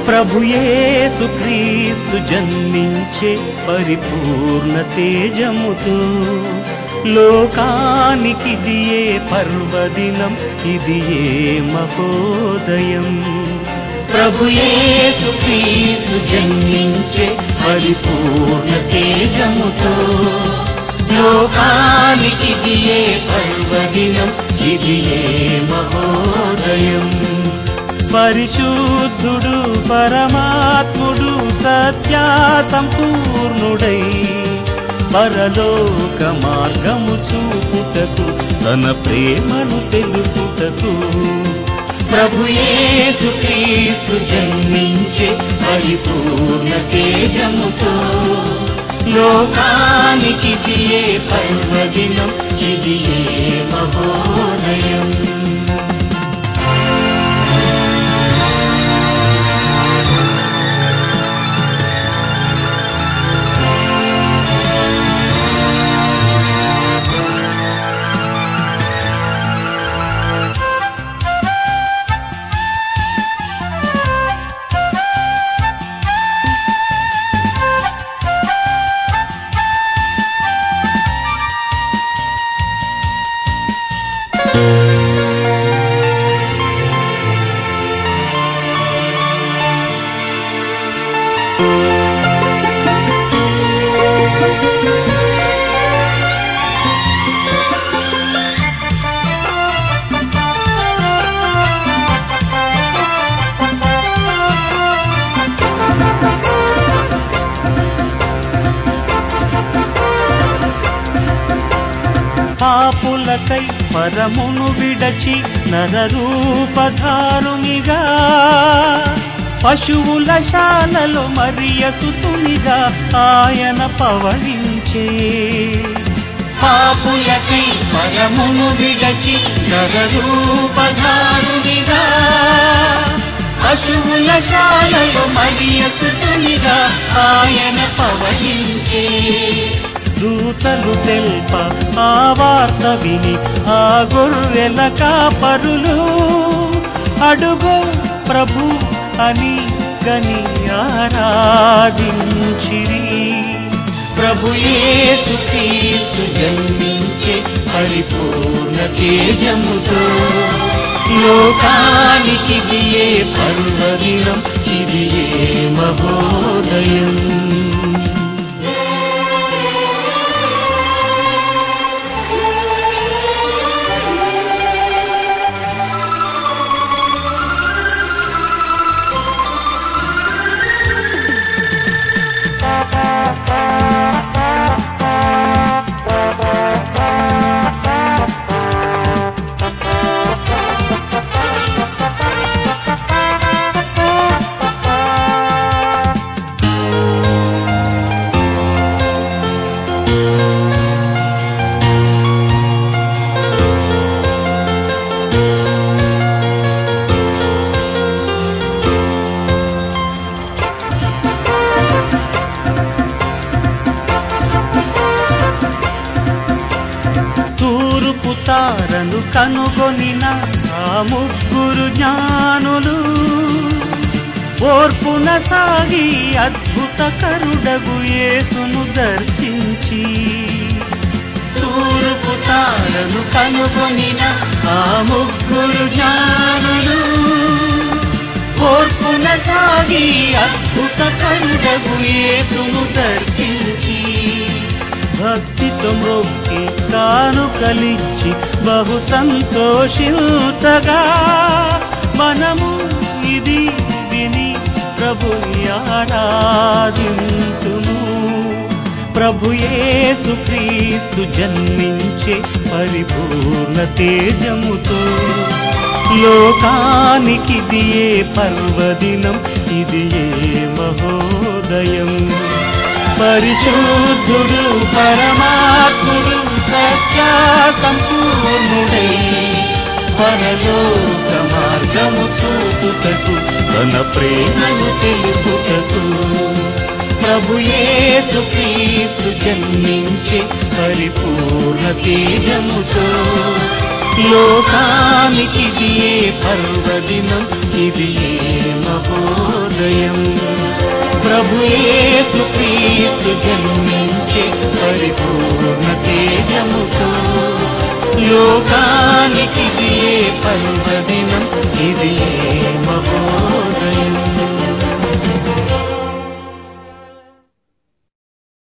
ప్రభుయేసు క్రీస్తు జన్మించే పరిపూర్ణ తేజముతో లోకానికి దియే పర్వదినం ఇది ఏ మహోదయం ప్రభుయేసు క్రీస్తు జన్మించే పరిపూర్ణ తేజముతో లోకానికి దియే పర్వదినం ఇది ఏ మహోదయం పరిశుద్ధుడు పరమాత్ముడు సత్యా సంపూర్ణుడై పరలోక మార్గము చూపుటకు తన ప్రేమను తెలుపుటకు ప్రభుయేసు క్రీస్తు జన్మించే పరిపూర్ణ తేజముతో లోకానికి దియే పర్వదినం ఇది ఏ మహోదయం పాపులకై పరమును విడచి నరరూపధారునిగా పశువుల శాలలో మరియసుతునిగా ఆయన పవళించే పాపులకై పరమును విడచి నరరూపధారునిగా పశువుల శాలలో మరియసుతునిగా ఆయన పవళించే దూతలు తెల్ప ఆ వార్త విని ఆ గొర్రెల కాపరులు అడుగు ప్రభు అని గని ఆరాధించిరి ప్రభు యేసు క్రీస్తు జన్మించే పరిపూర్ణ తేజముతో లోకానికి దియే పర్వదినం ఇది ఏ మహోదయం తూర్పు తారను కనుగొనిన ఆ ముగ్గురు జ్ఞానులు ఓర్పున సాగి అద్భుత కరుడగు యేసును దర్శించి తూర్పు తారను కనుగొనిన ఆ ముగ్గురు జ్ఞానులు ఓర్పున సాగి అద్భుత కరుడగు యేసును దర్శించి భక్తితో మొక్కి కానుకలిచ్చి బహు సంతోషించగా మనము ఇది విని ప్రభు ఆరాధించుము ప్రభు యేసు క్రీస్తు జన్మించే పరిపూర్ణ తేజముతో లోకానికి దియే పర్వదినం ఇది ఏ మహోదయం పరిశుద్ధుడు పరమాత్ముడు సత్యా సంపూర్ణుడై పరలోక మార్గము చూపుటకు తన ప్రేమను తెలుపుటకు ప్రభు యేసు క్రీస్తు జన్మించే పరిపూర్ణ తేజముతో లోకానికి ఇది ఏ పర్వదినం ఇది ఏ మహోదయం ప్రభు యేసు క్రీస్తు జన్మించే పరిపూర్ణ తేజముతో లోకానికి ఇది ఏ పర్వదినం ఇది